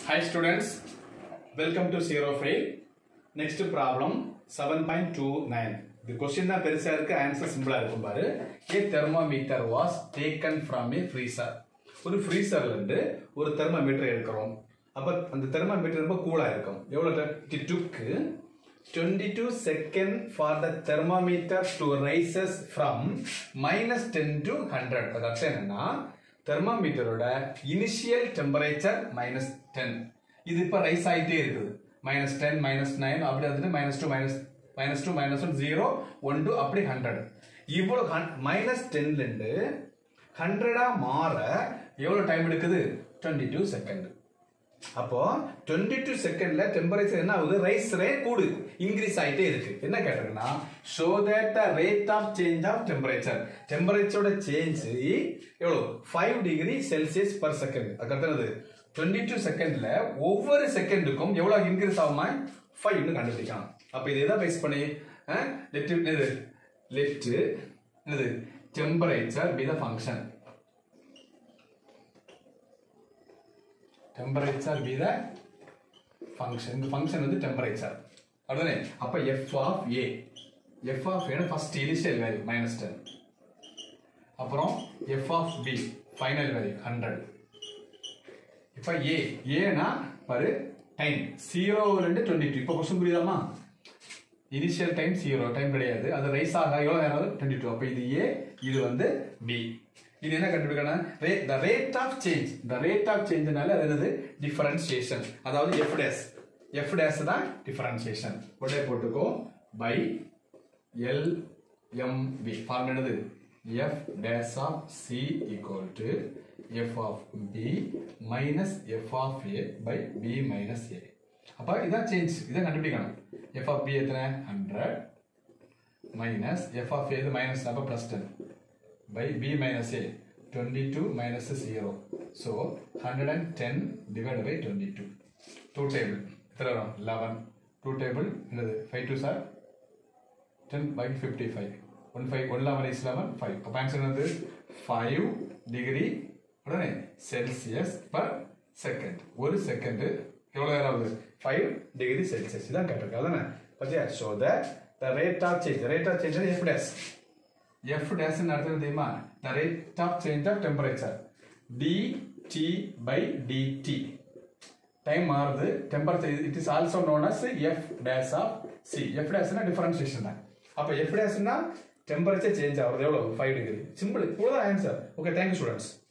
Hi students, welcome to Zero Fail. Next problem 7.29. The question தான் பெருசா இருக்கு answer சிம்பிளா இருக்கும் பாரு a thermometer was taken from a freezer ஒரு ஃப்ரீசர்ல இருந்து ஒரு தெர்மோமீட்டர் எடுக்கிறோம் அப்ப அந்த தெர்மோமீட்டர் ரொம்ப கூலா இருக்கும் எவ்வளவு it took 22 second for the thermometer to rises from minus 10 to 100 அது அர்த்தம் என்னன்னா தெர்மாமீட்டரோட இனிஷியல் டெம்பரேச்சர் மைனஸ் டென் இது இப்போ ரைஸ் ஆகிட்டே இருக்குது மைனஸ் டென் மைனஸ் நைன் அப்படி வந்துட்டு minus two minus minus two minus one zero one two அப்படி ஹண்ட்ரட் இவ்வளோ மைனஸ் டென்லேருந்து ஹண்ட்ரடாக மாற எவ்வளோ டைம் எடுக்குது டுவெண்ட்டி டூ செகண்ட் அப்போ டுவெண்ட்டி டூ செகண்ட்ல டெம்பரேச்சர் என்ன ஆகுது ரைஸ் ரேட் கூடுது இன்க்ரீஸ் ஆயிட்டே இருக்கு என்ன கேட்டிருக்குன்னா show that the rate of change of temperature டெம்பரேச்சரோட சேஞ்ச் எவ்வளவு five degree Celsius per second அதுக்கடுத்தது டுவெண்ட்டி டூ செகண்ட்ல ஒவ்வொரு செகண்டுக்கும் எவ்வளவு இன்க்ரீஸ் ஆகுமா ஃபைவ்னு கண்டுபிடிக்கலாம் அப்ப இது எதை பேஸ் பண்ணி லெட் இது லெட் இது temperature be the function temperature be the function இந்த ஃபங்க்ஷன் வந்து டெம்பரேச்சர் அப்படிதானே அப்ப F of A F of A first initial value minus ten அப்புறம் F of B final value hundred இப்போ ஏ ஏனா பாரு டைம் ஜீரோலேருந்து டுவெண்ட்டி டூ இப்போ கொஸ்டின் புரியுதாமா இனிஷியல் டைம் ஜீரோ டைம் கிடையாது அது ரைஸ் ஆக எவ்வளோ நேரம் டுவெண்ட்டி டூ அப்போ இது ஏ இது வந்து பி இது என்ன கண்டுபிடிக்கணும் the rate of change the rate of சேஞ்ச்னால அது என்னது டிஃபரன்சியேஷன் அதாவது எஃப் டேஸ் எஃப் டேஸ் தான் டிஃபரன்சியேஷன் உடனே போட்டுக்கோ by L M V form என்னது F dash of C equal to F of B minus F of A by B minus A அப்போ இதான் சேஞ்ச் இதான் கண்டுபிடிக்கணும் எஃப் ஆஃப் பி எத்தனை hundred minus F of A minus அப்போ plus ten by b minus a 22 minus 0 so 110 divided by 22 2 table எத்தனை வரும் 11 2 table என்னது 5 2 sir 10 by 55 1 5 1 11 is 11 5 அப்போ ஆன்சர் என்னது 5 டிகிரி உடனே செல்சியஸ் பர் செகண்ட் ஒரு செகண்ட் எவ்வளோ நேரம் ஆகுது 5 டிகிரி செல்சியஸ் இதான் கேட்டிருக்கு அதானே பத்தியா so the the rate of change rate of change F dash F dash அர்த்தம் தெரியுமா the rate of change of temperature D by DT time மாறுது temperature it is also known as F dash of C F டேஸ்னா differentiation தான் அப்போ F டேஸ்னா temperature change ஆகுறது எவ்வளோ five degree simple இவ்வளோதான் ஆன்சர் ஓகே தேங்க்யூ ஸ்டூடெண்ட்ஸ்